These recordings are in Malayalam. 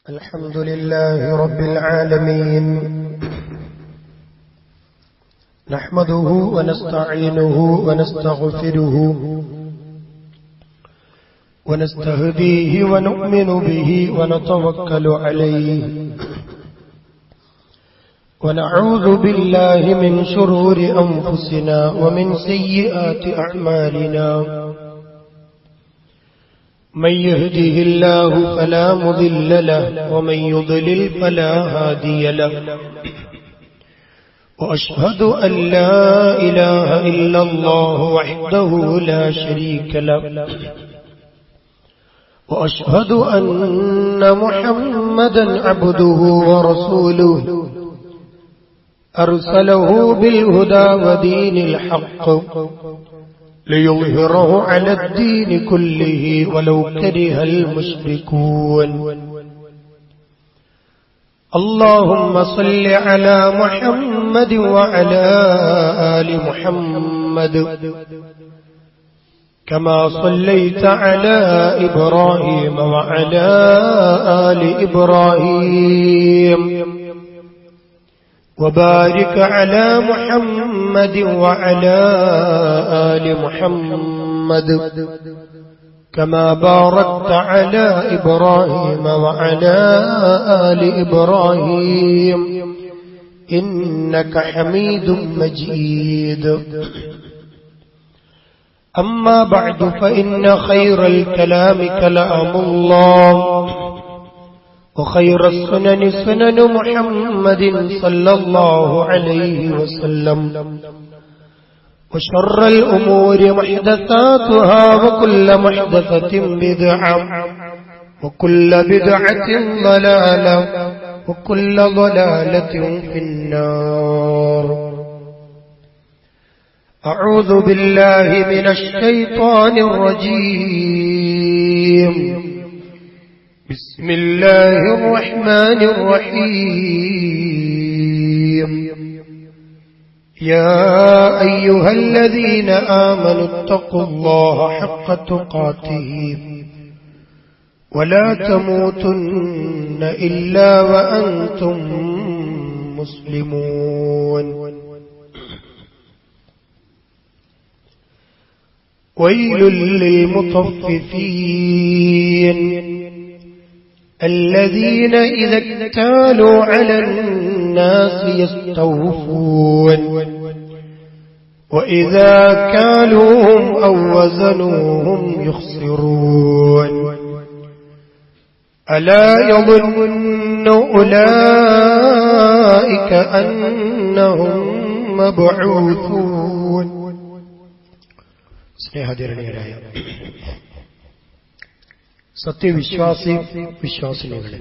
الحمد لله رب العالمين نحمده ونستعينه ونستغفره ونستهديه ونؤمن به ونتوكل عليه ونعوذ بالله من شرور أنفسنا ومن سيئات أعمالنا من يهده الله فلا مضل له ومن يضلل فلا هادي له وأشهد أن لا إله إلا الله وحده لا شريك له وأشهد أن محمدا عبده ورسوله أرسله بالهدى ودين الحق ليظهره على الدين كله ولو كره المشركون اللهم صل على محمد وعلى آل محمد كما صليت على إبراهيم وعلى آل إبراهيم وبارك على محمد وعلى آل محمد كما باركت على إبراهيم وعلى آل إبراهيم إنك حميد مجيد أما بعد فإن خير الكلام كلام الله وخير السنن سنن محمد صلى الله عليه وسلم وشر الأمور محدثاتها وكل محدثة بدعة وكل بدعة ضلالة وكل ضلالة في النار أعوذ بالله من الشيطان الرجيم بسم الله الرحمن الرحيم يا أيها الذين آمنوا اتقوا الله حق تقاته ولا تموتن إلا وأنتم مسلمون ويل للمطففين الذين إذا اكتالوا على الناس يستوفون وإذا كالوهم أو وزنوهم يخسرون ألا يظن أولئك أنهم مبعوثون സ്നേഹധീരണിയരായ സത്യവിശ്വാസി വിശ്വാസിനികളെ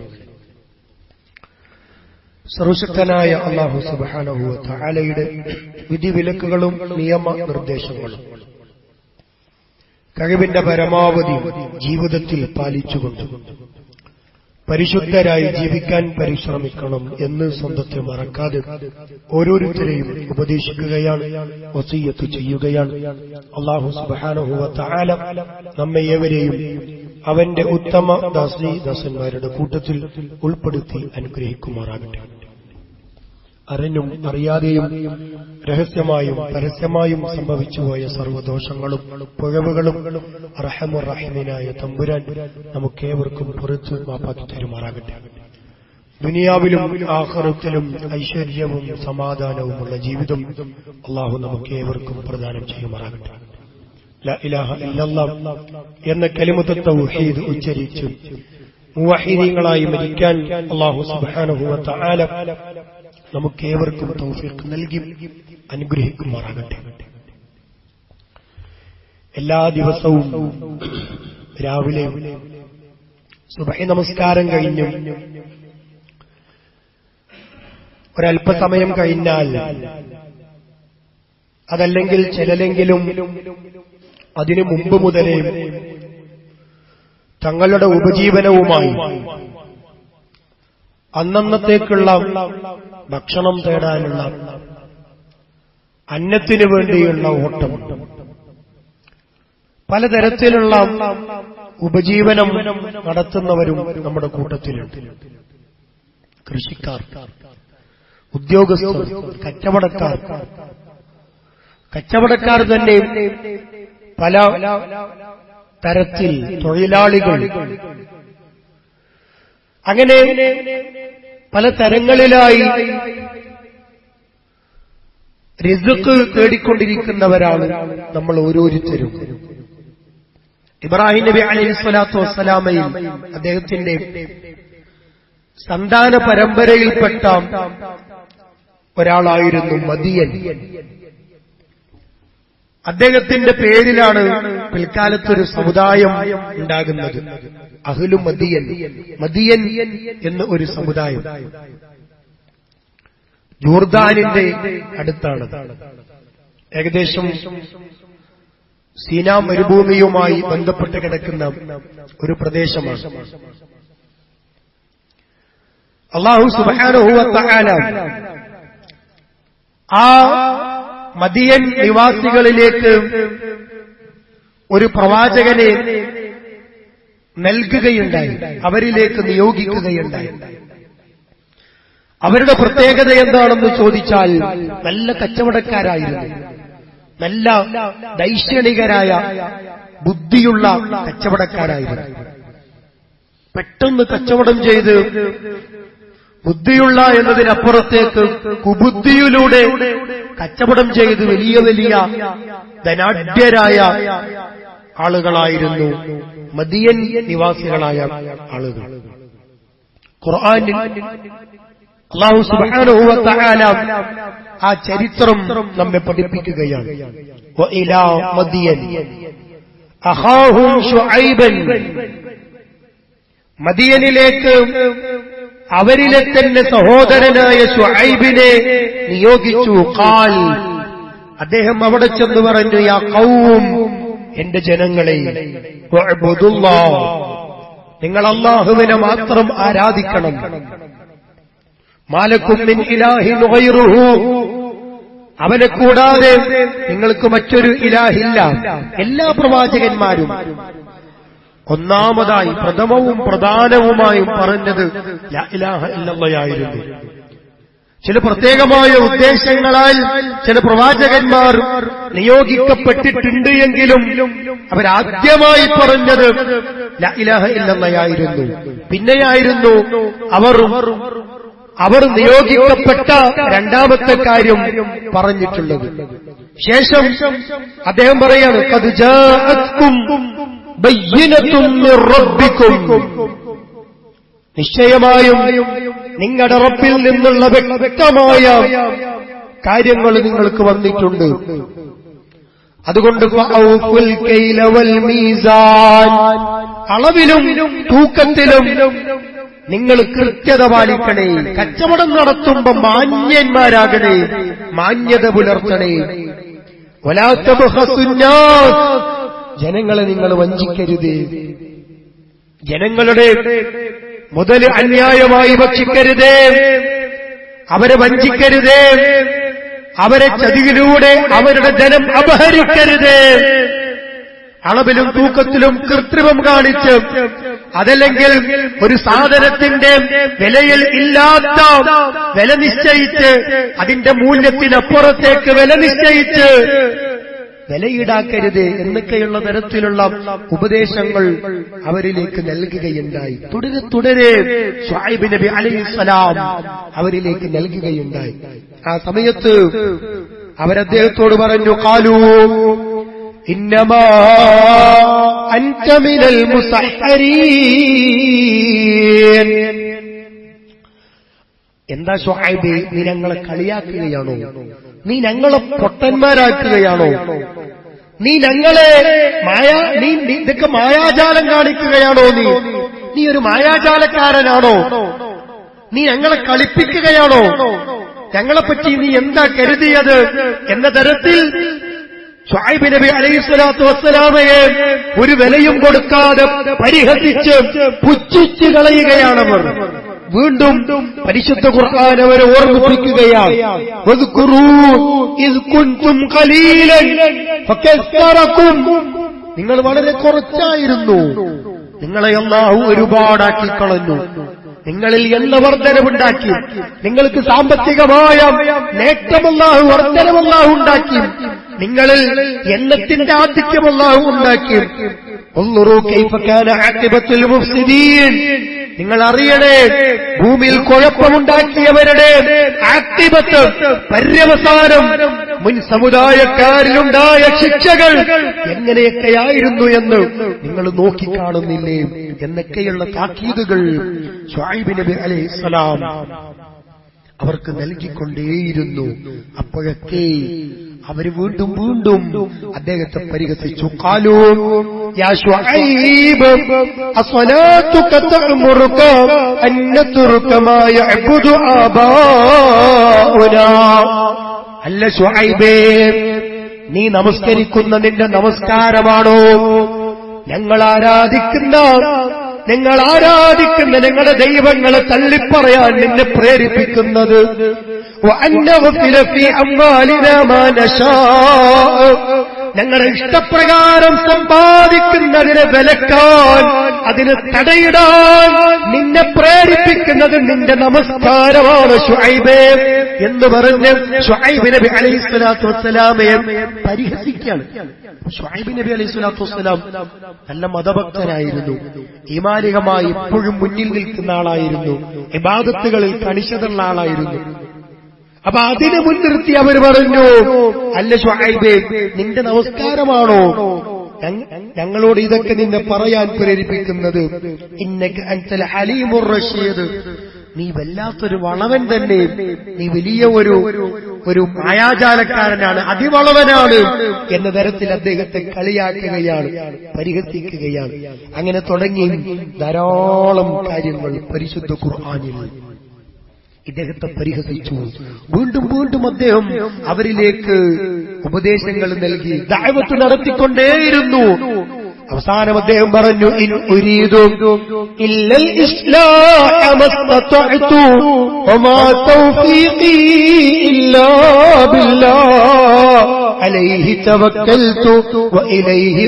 സർവശക്തനായ അള്ളാഹു സുബാനഹുവ താലയുടെ വിധിവിലക്കുകളും നിയമ നിർദ്ദേശങ്ങളും കഴിവിന്റെ പരമാവധി ജീവിതത്തിൽ പാലിച്ചുകൊണ്ട് പരിശുദ്ധരായി ജീവിക്കാൻ പരിശ്രമിക്കണം എന്ന് സ്വന്തത്തെ മറക്കാതെ ഓരോരുത്തരെയും ഉപദേശിക്കുകയാണ് വസീയത്ത് ചെയ്യുകയാണ് അള്ളാഹു സുബാനഹുവ താല നമ്മെ ഏവരെയും അവന്റെ ഉത്തമ ദാസി ദാസന്മാരുടെ കൂട്ടത്തിൽ ഉൾപ്പെടുത്തി അനുഗ്രഹിക്കുമാറാകട്ടെ അറിഞ്ഞും അറിയാതെയും രഹസ്യമായും പരസ്യമായും സംഭവിച്ചുപോയ സർവ്വദോഷങ്ങളും പിഴവുകളും റഹമുറഹിമിനായ തമ്പുരാൻ നമുക്കേവർക്കും പുറത്ത് മാപ്പാക്കി തരുമാറാകട്ടെ ദുനിയാവിലും ആഹ്റത്തിലും ഐശ്വര്യവും സമാധാനവുമുള്ള ജീവിതം അള്ളാഹു നമുക്കേവർക്കും പ്രദാനം ചെയ്യുമാറാകട്ടെ ഇലാഹ എന്ന കലിമത്ത് തൗഹീദ് ഉച്ചരിച്ച് മുവഹീദീങ്ങളായി മരിക്കാൻ അള്ളാഹു സുബാനുഭവ ആല നമുക്കേവർക്കും തൗഫീഖ് നൽകി അനുഗ്രഹിക്കുമാറാകട്ടെ എല്ലാ ദിവസവും രാവിലെ സുബഹി നമസ്കാരം കഴിഞ്ഞും ഒരല്പസമയം കഴിഞ്ഞാൽ അതല്ലെങ്കിൽ ചിലരെങ്കിലും അതിനു മുമ്പ് മുതലേ തങ്ങളുടെ ഉപജീവനവുമായി അന്നന്നത്തേക്കുള്ള ഭക്ഷണം തേടാനുള്ള അന്നത്തിനു വേണ്ടിയുള്ള ഓട്ടം പലതരത്തിലുള്ള ഉപജീവനം നടത്തുന്നവരും നമ്മുടെ കൂട്ടത്തിലുണ്ട് കൃഷിക്കാർ ഉദ്യോഗസ്ഥർ കച്ചവടക്കാർ കച്ചവടക്കാർ തന്നെ പല തരത്തിൽ തൊഴിലാളികൾ അങ്ങനെ പല തരങ്ങളിലായി റിസുക്ക് തേടിക്കൊണ്ടിരിക്കുന്നവരാണ് നമ്മൾ ഓരോരുത്തരും ഇബ്രാഹിം നബി അലൈഹി സ്വലാത്തു വസ്സലാമയും അദ്ദേഹത്തിന്റെ സന്താന പരമ്പരയിൽപ്പെട്ട ഒരാളായിരുന്നു മദിയൻ അദ്ദേഹത്തിന്റെ പേരിലാണ് പിൽക്കാലത്തൊരു സമുദായം ഉണ്ടാകുന്നത് അഹ്ലു മദിയൻ മദിയൻ എന്ന ഒരു സമുദായം ജോർദാനിന്റെ അടുത്താണ് ഏകദേശം സീനാ മരുഭൂമിയുമായി ബന്ധപ്പെട്ട് കിടക്കുന്ന ഒരു പ്രദേശമാണ് അള്ളാഹു സുബാനുഭവത്താല ആ മദിയൻ നിവാസികളിലേക്ക് ഒരു പ്രവാചകനെ നൽകുകയുണ്ടായി അവരിലേക്ക് നിയോഗിക്കുകയുണ്ടായി അവരുടെ പ്രത്യേകത എന്താണെന്ന് ചോദിച്ചാൽ നല്ല കച്ചവടക്കാരായിരുന്നു നല്ല ദൈക്ഷണികരായ ബുദ്ധിയുള്ള കച്ചവടക്കാരായിരുന്നു പെട്ടെന്ന് കച്ചവടം ചെയ്ത് ബുദ്ധിയുള്ള എന്നതിനപ്പുറത്തേക്ക് കുബുദ്ധിയിലൂടെ കച്ചവടം ചെയ്ത് വലിയ വലിയ ധനാഢ്യരായ ആളുകളായിരുന്നു മദിയൻ നിവാസികളായ ആളുകൾ ഖുർആനിൽ അള്ളാഹു സുബാനുഭവത്താല ആ ചരിത്രം നമ്മെ പഠിപ്പിക്കുകയാണ് وإلى مدين أخاهم شعيبا മദിയനിലേക്ക് അവരിലെ തന്നെ സഹോദരനായ ഷുഐബിനെ നിയോഗിച്ചു കാൽ അദ്ദേഹം അവിടെ ചെന്ന് പറഞ്ഞു യാ കൗം എന്റെ ജനങ്ങളെ ഉഅ്ബുദുല്ലാ. നിങ്ങൾ അള്ളാഹുവിനെ മാത്രം ആരാധിക്കണം മാലക്കും മിൻ ഇലാഹിൻ ഗൈറുഹു അവനെ കൂടാതെ നിങ്ങൾക്ക് മറ്റൊരു ഇലാഹില്ല എല്ലാ പ്രവാചകന്മാരും ഒന്നാമതായി പ്രഥമവും പ്രധാനവുമായും പറഞ്ഞത് ലാ ഇലാഹ ഇല്ലല്ലയായിരുന്നു ചില പ്രത്യേകമായ ഉദ്ദേശങ്ങളാൽ ചില പ്രവാചകന്മാർ നിയോഗിക്കപ്പെട്ടിട്ടുണ്ട് എങ്കിലും അവരാദ്യമായി പറഞ്ഞത് ലാ ഇലാഹ ഇല്ലല്ലയായിരുന്നു പിന്നെയായിരുന്നു അവർ അവർ നിയോഗിക്കപ്പെട്ട രണ്ടാമത്തെ കാര്യം പറഞ്ഞിട്ടുള്ളത് ശേഷം അദ്ദേഹം പറയാണ് "ഖദ് ജാഅത്കും ബയ്യിനത്തും മിർ റബ്ബിക്കും നിശ്ചയമായും നിങ്ങളുടെ റബ്ബിൽ നിന്നുള്ള വ്യക്തമായ കാര്യങ്ങൾ നിങ്ങൾക്ക് വന്നിട്ടുണ്ട് അതുകൊണ്ട് ഫഔഫുൽ കൈല വൽ മീസാൻ അളവിലും തൂക്കത്തിലും നിങ്ങൾ കൃത്യത പാലിക്കണേ കച്ചവടം നടത്തുമ്പോ മാന്യന്മാരാകണേ മാന്യത പുലർത്തണേ വലാത്തബഹസുന്നാസ് ജനങ്ങളെ നിങ്ങൾ വഞ്ചിക്കരുത് ജനങ്ങളുടെ മുതൽ അന്യായമായി ഭക്ഷിക്കരുത് അവരെ വഞ്ചിക്കരുത് അവരെ ചതിയിലൂടെ അവരുടെ ജനം അപഹരിക്കരുത് അളവിലും തൂക്കത്തിലും കൃത്രിമം കാണിച്ച് അതല്ലെങ്കിൽ ഒരു സാധനത്തിന്റെ വിലയിൽ ഇല്ലാത്ത വില നിശ്ചയിച്ച് അതിന്റെ മൂല്യത്തിനപ്പുറത്തേക്ക് വില നിശ്ചയിച്ച് വിലയിടാക്കരുത് എന്നൊക്കെയുള്ള തരത്തിലുള്ള ഉപദേശങ്ങൾ അവരിലേക്ക് നൽകുകയുണ്ടായി തുടരെ തുടരെ ഷുഐബ് നബി അലൈഹിസ്സലാം അവരിലേക്ക് നൽകുകയുണ്ടായി ആ സമയത്ത് അവരദ്ദേഹത്തോട് പറഞ്ഞു കാലു ഇന്നമാ അൻത മിനൽ മുസഹരീൻ എന്താ ഷുഹൈബ് നീ ഞങ്ങളെ കളിയാക്കുകയാണോ നീ ഞങ്ങളെ പൊട്ടന്മാരാക്കുകയാണോ നീ ഞങ്ങളെ മായ നീ നീ ഇതൊക്കെ മായാജാലം കാണിക്കുകയാണോ നീ നീ ഒരു മായാജാലക്കാരനാണോ നീ ഞങ്ങളെ കളിപ്പിക്കുകയാണോ ഞങ്ങളെപ്പറ്റി നീ എന്താ കരുതിയത് എന്ന തരത്തിൽ ഷുഐബ് നബി അലൈഹി സ്വലാത്തു വസ്സലാമയെ ഒരു വിലയും കൊടുക്കാതെ പരിഹസിച്ച് പുച്ഛിച്ചു കളയുകയാണവർ വീണ്ടും പരിശുദ്ധ ഖുർആൻ അവരെ ഓർമ്മിപ്പിക്കുകയാണ് വദ്കുറൂ ഇദ് കുൻതും ഖലീലൻ ഫകസ്സറകും നിങ്ങൾ വളരെ കുറച്ചായിരുന്നു നിങ്ങളെ അള്ളാഹു ഒരുപാടാക്കി കളഞ്ഞു നിങ്ങളിൽ എണ്ണ വർധനവുണ്ടാക്കി നിങ്ങൾക്ക് സാമ്പത്തികമായ നേട്ടമല്ലാഹു വർധനമല്ലാഹു ഉണ്ടാക്കി നിങ്ങളിൽ എണ്ണത്തിന്റെ ആധിക്യമല്ലാഹു ഉണ്ടാക്കി انظروا كيف كان عاقبة المفسدين നിങ്ങൾ അറിയണേ ഭൂമിയിൽ കുഴപ്പമുണ്ടാക്കിയവരുടെ ആക്തിപത്ത് പര്യവസാനം മുൻ സമുദായക്കാരിലുണ്ടായ ശിക്ഷകൾ എങ്ങനെയൊക്കെയായിരുന്നു എന്ന് നിങ്ങൾ നോക്കിക്കാണുന്നില്ലേ എന്നൊക്കെയുള്ള താക്കീതുകൾ ഷുഐബ് നബി അലൈഹിസ്സലാം അവർക്ക് നൽകിക്കൊണ്ടേയിരുന്നു അപ്പോഴൊക്കെ അവര് വീണ്ടും വീണ്ടും അദ്ദേഹത്തെ പരിഹസിച്ചു കാലൂ യാ ശുഐബ് അസ്വലാത്തുക തഅമുറുക അൻ നത്റുക മാ യഅബുദു ആബാഉനാ അല്ല ശുഐബേ നീ നമസ്കരിക്കുന്ന നിന്റെ നമസ്കാരമാണോ ഞങ്ങൾ ആരാധിക്കുന്ന നിങ്ങൾ ആരാധിക്കുന്ന ഞങ്ങളുടെ ദൈവങ്ങളെ തള്ളിപ്പറയാൻ നിന്നെ പ്രേരിപ്പിക്കുന്നത് وأن نغفل في أموالنا ما نشاء ഞങ്ങളുടെ ഇഷ്ടപ്രകാരം സമ്പാദിക്കുന്നതിനെ വിലക്കാൻ അതിന് തടയിടാൻ നിന്നെ പ്രേരിപ്പിക്കുന്നത് നിന്റെ നമസ്കാരമാണ് ഷുഐബേ എന്ന് പറഞ്ഞ് ഷുഐബ് നബി അലൈഹി സ്വലാത്തു വസ്സലാമയെ പരിഹസിക്കുകയാണ് ഷുഐബ് നബി അലൈഹി സ്വലാത്തു വസ്സലാം നല്ല മതഭക്തനായിരുന്നു ഈമാനികമായി എപ്പോഴും മുന്നിൽ നിൽക്കുന്ന ആളായിരുന്നു ഇബാദത്തുകളിൽ കണിശതുള്ള ആളായിരുന്നു അപ്പൊ അതിനെ മുൻനിർത്തി അവർ പറഞ്ഞു അല്ല ഷുഐബേ നിന്റെ നമസ്കാരമാണോ ഞങ്ങ- ഞങ്ങളോട് ഇതൊക്കെ നിന്നെ പറയാൻ പ്രേരിപ്പിക്കുന്നത് ഇന്നക്ക് അൻതൽ ഹലീമുർ റഷീദ് നീ വല്ലാത്തൊരു വളവൻ തന്നെ നീ വലിയ ഒരു ഒരു മായാജാലക്കാരനാണ് അതിവളവനാണ് എന്ന തരത്തിൽ അദ്ദേഹത്തെ കളിയാക്കുകയാണ് പരിഹസിക്കുകയാണ് അങ്ങനെ തുടങ്ങി ധാരാളം കാര്യങ്ങൾ പരിശുദ്ധ ഖുർആാനിൽ ഇദ്ദേഹത്തെ പരിഹസിച്ചു വീണ്ടും വീണ്ടും അദ്ദേഹം അവരിലേക്ക് ഉപദേശങ്ങൾ നൽകി ദഅവത്ത് നടത്തിക്കൊണ്ടേയിരുന്നു അവസാനം അദ്ദേഹം പറഞ്ഞു ഇൻ ഉരീദു ഇല്ലൽ ഇസ്ലാഹ മസ്തതഅതു വമാ തൗഫീഖി ഇല്ലാ ബില്ലാഹ് അലൈഹി തവക്കൽതു വഇലൈഹി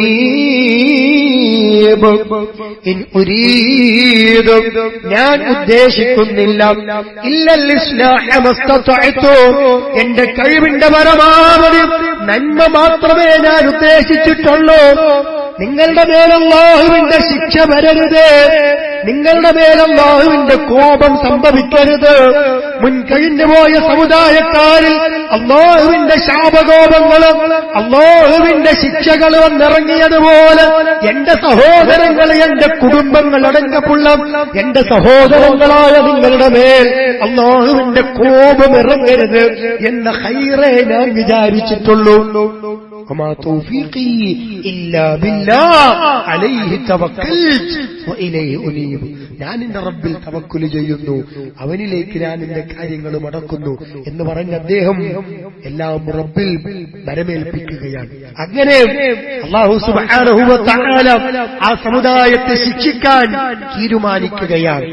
ഉനീബ് ഇൻ ഉരീദു ഞാൻ ഉദ്ദേശിക്കുന്നില്ല ഇല്ലൽ ഇസ്ലാഹ മസ്തതഅതു എന്റെ കഴിവിന്റെ പരമാവധി നന്മ മാത്രമേ ഞാൻ ഉദ്ദേശിച്ചിട്ടുള്ളൂ നിങ്ങളുടെ മേലല്ലാഹുവിന്റെ ശിക്ഷ വരരുത് നിങ്ങളുടെ മേലല്ലാഹുവിന്റെ കോപം സംഭവിക്കരുത് മുൻകഴിഞ്ഞു പോയ സമുദായക്കാരിൽ അള്ളാഹുവിന്റെ ശാപകോപങ്ങളും അള്ളാഹുവിന്റെ ശിക്ഷകൾ വന്നിറങ്ങിയതുപോലെ എന്റെ സഹോദരങ്ങൾ എന്റെ കുടുംബങ്ങൾ അടങ്കപ്പുള്ള എന്റെ സഹോദരങ്ങളായ നിങ്ങളുടെ മേൽ അള്ളാഹുവിന്റെ കോപം ഇറങ്ങരുത് എന്ന ഹൈറേ ഞാൻ വിചാരിച്ചിട്ടുള്ളൂ وما توفيقي إلا بالله عليه توكلت وإليه أنيب ഞാൻ എന്റെ റബ്ബിൽ തവക്കുല് ചെയ്യുന്നു അവനിലേക്ക് ഞാൻ എന്റെ കാര്യങ്ങൾ മടക്കുന്നു എന്ന് പറഞ്ഞ അദ്ദേഹം എല്ലാം റബ്ബിൽ വരമേൽപ്പിക്കുകയാണ് അങ്ങനെ അള്ളാഹു സുബ്ഹാനഹു വ തആല ആ സമുദായത്തെ ശിക്ഷിക്കാൻ തീരുമാനിക്കുകയാണ്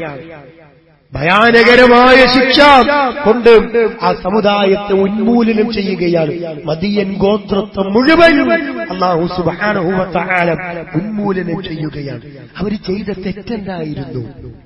ഭയാനകരമായ ശിക്ഷ കൊണ്ട് ആ സമുദായത്തെ ഉന്മൂലനം ചെയ്യുകയാണ് മദിയൻ ഗോത്രത്വം മുഴുവൻ അള്ളാഹു സുബാനഹുവ തആല ഉന്മൂലനം ചെയ്യുകയാണ് അവർ ചെയ്ത തെറ്റെന്തായിരുന്നു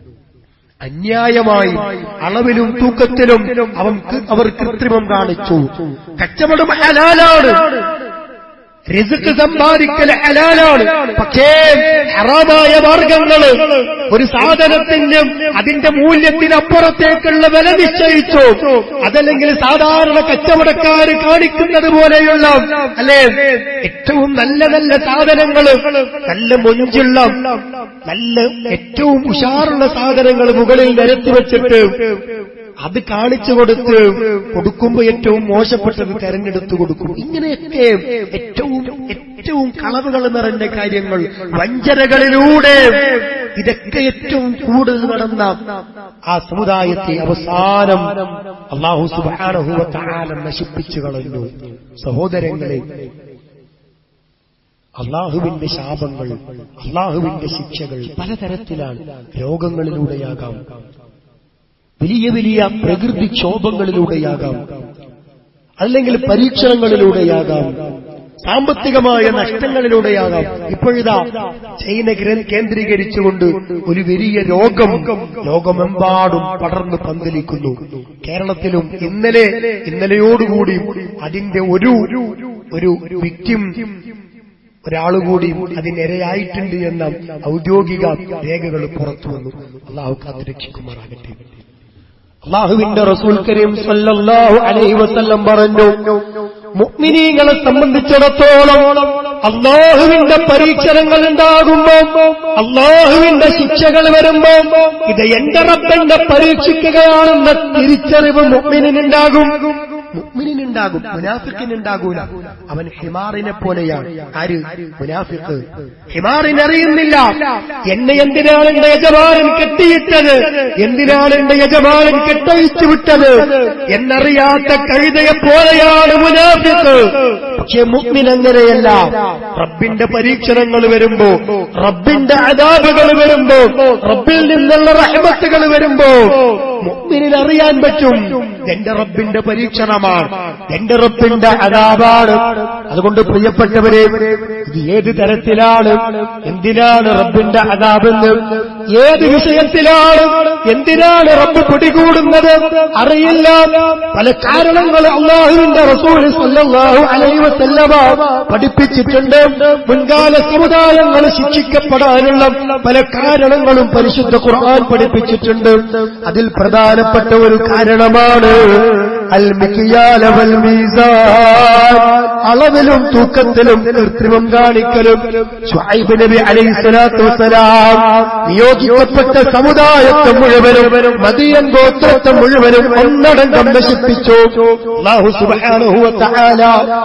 അന്യായമായി അളവിലും തൂക്കത്തിലും അവൻ അവർ കൃത്രിമം കാണിച്ചു കച്ചവടം ഹലാലാണ് റിസുക്ക് സമ്പാദിക്കൽ ഹലാലാണ് പക്ഷേ ഹറാമായ മാർഗങ്ങൾ ഒരു സാധനത്തിനും അതിന്റെ മൂല്യത്തിനപ്പുറത്തേക്കുള്ള വില നിശ്ചയിച്ചു അതല്ലെങ്കിൽ സാധാരണ കച്ചവടക്കാർ കാണിക്കുന്നത് പോലെയുള്ള അല്ലെ ഏറ്റവും നല്ല നല്ല സാധനങ്ങൾ നല്ല മൊഞ്ചുള്ള നല്ല ഏറ്റവും ഉഷാറുള്ള സാധനങ്ങൾ മുകളിൽ നിരത്തി വെച്ചിട്ട് അത് കാണിച്ചു കൊടുത്ത് കൊടുക്കുമ്പോ ഏറ്റവും മോശപ്പെട്ടത് തെരഞ്ഞെടുത്തു കൊടുക്കും ഇങ്ങനെയൊക്കെ ഏറ്റവും ഏറ്റവും കളവുകൾ നിറഞ്ഞ കാര്യങ്ങൾ വഞ്ചനകളിലൂടെ ഇതൊക്കെ ഏറ്റവും കൂടുതൽ നടന്ന ആ സമുദായത്തെ അവസാനം അള്ളാഹു സുബാനഹുവത്താലം നശിപ്പിച്ചു കളഞ്ഞു സഹോദരങ്ങളെ അള്ളാഹുവിന്റെ ശാപങ്ങൾ അള്ളാഹുവിന്റെ ശിക്ഷകൾ പലതരത്തിലാണ് രോഗങ്ങളിലൂടെയാകാം വലിയ വലിയ പ്രകൃതിക്ഷോഭങ്ങളിലൂടെയാകാം അല്ലെങ്കിൽ പരീക്ഷണങ്ങളിലൂടെയാകാം സാമ്പത്തികമായ നഷ്ടങ്ങളിലൂടെയാകാം ഇപ്പോഴിതാ ചൈന ഗ്രൻ- കേന്ദ്രീകരിച്ചുകൊണ്ട് ഒരു വലിയ രോഗം ലോകമെമ്പാടും പടർന്നു പന്തലിക്കുന്നു കേരളത്തിലും ഇന്നലെ ഇന്നലെയോടുകൂടി അതിന്റെ ഒരു ഒരു വിക്റ്റിം ഒരാളുകൂടി അതിനിരയായിട്ടുണ്ട് എന്ന ഔദ്യോഗിക രേഖകൾ പുറത്തു വന്നു അള്ളാഹു കാത്തുരക്ഷിക്കുമാറാകട്ടെ അള്ളാഹുവിന്റെ റസൂൽ കരീം സല്ലല്ലാഹു അലൈഹി വസല്ലം പറഞ്ഞു മുഅ്മിനീങ്ങളെ സംബന്ധിച്ചിടത്തോളം അള്ളാഹുവിന്റെ പരീക്ഷണങ്ങൾ ഉണ്ടാകുമ്പോ അള്ളാഹുവിന്റെ ശിക്ഷകൾ വരുമ്പോ ഇത് എന്റെ റബ്ബെന്നെ പരീക്ഷിക്കുകയാണെന്ന തിരിച്ചറിവ് മുഅ്മിനിനുണ്ടാകും മുഅ്മിനിനുണ്ടാകും മുനാഫിക്കിനുണ്ടാകൂല അവൻ ഹിമാറിനെ പോലെയാണ് ആര് മുനാഫിക്ക് ഹിമാറിനറിയുന്നില്ല എന്നെ എന്തിനാണ് എന്റെ യജമാനൻ കെട്ടിയിട്ടത് എന്തിനാണ് എന്റെ യജമാനൻ കെട്ടഴിച്ചു വിട്ടത് എന്നറിയാത്ത കഴുതയെ പോലെയാണ് മുനാഫിക്ക് പക്ഷെ മുഅ്മിൻ അങ്ങനെയല്ല റബ്ബിന്റെ പരീക്ഷണങ്ങൾ വരുമ്പോ റബ്ബിന്റെ അതാബുകൾ വരുമ്പോ റബ്ബിൽ നിന്നുള്ള റഹ്മത്തുകൾ വരുമ്പോ മുഅ്മിനിന് അറിയാൻ പറ്റും എന്റെ റബ്ബിന്റെ പരീക്ഷണമാണ് എന്റെ റബ്ബിന്റെ അതാബാണ് അതുകൊണ്ട് പ്രിയപ്പെട്ടവരെ ഇത് ഏത് തരത്തിലാണ് എന്തിനാണ് റബ്ബിന്റെ അതാബെന്ന് ഏത് വിഷയത്തിലാണ് എന്തിനാണ് റബ്ബ് പിടികൂടുന്നത് അറിയില്ല പല കാരണങ്ങൾ അള്ളാഹുവിന്റെ റസൂൽ സല്ലല്ലാഹു അലൈഹി വസല്ലമ പഠിപ്പിച്ചിട്ടുണ്ട് മുൻകാല സമുദായങ്ങൾ ശിക്ഷിക്കപ്പെടാനുള്ള പല കാരണങ്ങളും പരിശുദ്ധ ഖുർആൻ പഠിപ്പിച്ചിട്ടുണ്ട് അതിൽ പ്രധാനപ്പെട്ട ഒരു കാരണമാണ് അൽ മിക്യാല വൽ മീസാൻ അളവിലും തൂക്കത്തിലും കൃത്രിമം കാണിക്കലും ഷുഐബ് നബി അലൈഹി സ്വലാത്തു വസ്സലാം നിയോഗിക്കപ്പെട്ട സമുദായത്തെ മുഴുവനും മദിയൻ ഗോത്രത്തെ മുഴുവനും ഒന്നടങ്കം നശിപ്പിച്ചു അല്ലാഹു സുബ്ഹാനഹു വ തആല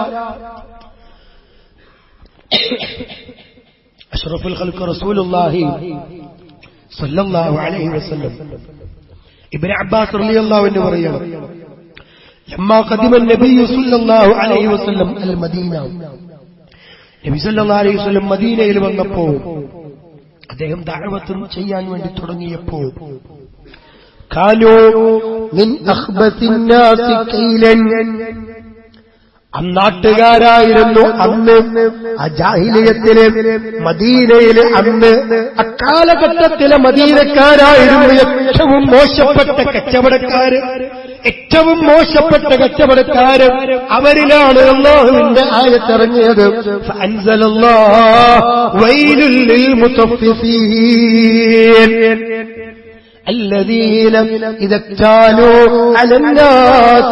അഷ്റഫുൽ ഖൽഖ് റസൂലുള്ളാഹി സല്ലല്ലാഹു അലൈഹി വസല്ലം ഇബ്നു അബ്ബാസ് റളിയല്ലാഹു അൻഹു പറയുന്നു لما قدم النبي صلى الله عليه وسلم المدينة നബി സല്ലല്ലാഹു അലൈഹി വസല്ലം മദീനയിൽ വന്നപ്പോൾ അദ്ദേഹം ദഅവത്ത് ചെയ്യാൻ വേണ്ടി തുടങ്ങിയപ്പോൾ കാനോ മിൻ അഖ്ബത്തിന്നാസി കൈലൻ അന്നാട്ടുകാരായിരുന്നു അന്ന് ആ ജാഹിലിയത്തിലെ മദീനയിലെ അന്ന് അക്കാലഘട്ടത്തിലെ മദീനക്കാരായിരുന്നു ഏറ്റവും മോശപ്പെട്ട കച്ചവടക്കാര് ഏറ്റവും മോശപ്പെട്ട കച്ചവടക്കാര് അവരിലാണ് അള്ളാഹുവിന്റെ ആയത്തിറങ്ങിയത് ഫഅൻസലല്ലാഹു വൈലുൽ ലിൽ മുത്തഫിഫീൻ الذين إذا اكتالوا على الناس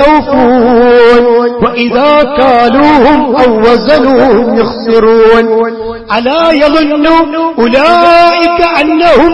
يستوفون وإذا كالوهم أو وزنوهم يخسرون ألا يظن أولئك أنهم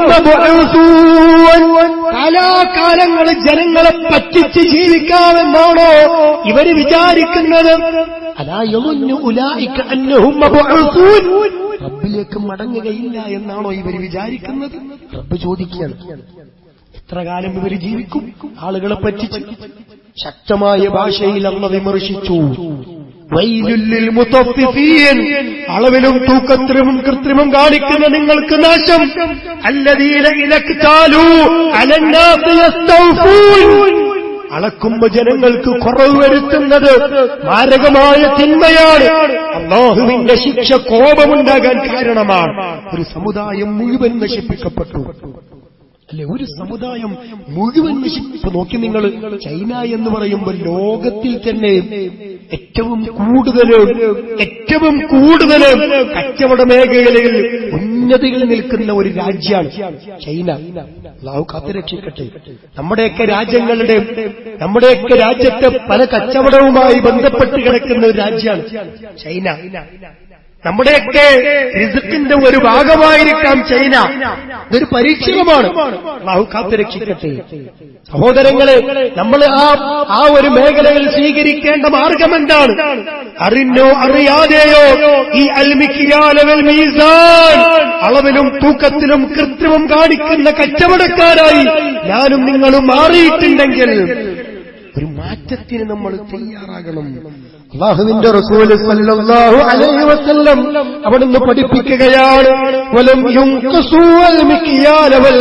مبعوثون കാലാകാലങ്ങൾ ജനങ്ങളെ പറ്റിച്ച് ജീവിക്കാമെന്നാണോ ഇവര് വിചാരിക്കുന്നത് അലായൊന്നു ഉലായിക്ക അന്നഹും മബ്ഊസൂൻ റബ്ബിലേക്ക് മടങ്ങുകയില്ല എന്നാണോ ഇവർ വിചാരിക്കുന്നത് റബ്ബ് ചോദിക്കുകയാണ് എത്ര കാലം ഇവർ ജീവിക്കും ആളുകളെ പറ്റിച്ച് ശക്തമായ ഭാഷയിൽ അന്ന് വിമർശിച്ചു വൈലുല്ലിൽ മുത്തഫിഫീൻ അളവിലും തൂക്കത്തിലും കൃത്രിമം കാണിക്കുന്ന നിങ്ങൾക്ക് നാശം അല്ലദീന ഇലക്താലു അലന്നാസ് യസ്തൗഫൂൻ അളക്കുമ്പോ ജനങ്ങൾക്ക് കുറവ് വരുത്തുന്നത് മാരകമായ തിന്മയാണ് അള്ളാഹുവിന്റെ ശിക്ഷ കോപമുണ്ടാകാൻ കാരണമാണ് ഒരു സമുദായം മുഴുവൻ നശിപ്പിക്കപ്പെട്ടു അല്ലെ ഒരു സമുദായം മുഴുവൻ നശിപ്പ് നോക്കി നിങ്ങൾ ചൈന എന്ന് പറയുമ്പോൾ ലോകത്തിൽ തന്നെ ഏറ്റവും കൂടുതൽ ഏറ്റവും കൂടുതൽ കച്ചവട മേഖലയിൽ ഉന്നതിയിൽ നിൽക്കുന്ന ഒരു രാജ്യമാണ് ചൈന അള്ളാഹു കാത്തുരക്ഷിക്കട്ടെ നമ്മുടെയൊക്കെ രാജ്യങ്ങളുടെ നമ്മുടെയൊക്കെ രാജ്യത്തെ പല കച്ചവടവുമായി ബന്ധപ്പെട്ട് കിടക്കുന്ന ഒരു രാജ്യമാണ് ചൈന നമ്മുടെയൊക്കെ റിസക്കിന്റെ ഒരു ഭാഗമായിരിക്കാം ചൈന ഇതൊരു പരീക്ഷണമാണ് അള്ളാഹു കാത്തുരക്ഷിക്കട്ടെ സഹോദരങ്ങളെ നമ്മൾ ആ ആ ഒരു മേഖലയിൽ സ്വീകരിക്കേണ്ട മാർഗം എന്താണ് അറിഞ്ഞോ അറിയാതെയോ ഈ അൽമിക്കിയാലവൽ മീസാൻ അളവിലും തൂക്കത്തിലും കൃത്രിമം കാണിക്കുന്ന കച്ചവടക്കാരായി ഞാനും നിങ്ങളും മാറിയിട്ടുണ്ടെങ്കിൽ ഒരു മാറ്റത്തിന് നമ്മൾ തയ്യാറാകണം അള്ളാഹുവിന്റെ റസൂല് സല്ലല്ലാഹു അലൈഹി വസല്ലം അവിടുന്ന് പഠിപ്പിക്കുകയാണ് വലം യുൻഖസൂ അൽ മിക്യാല വൽ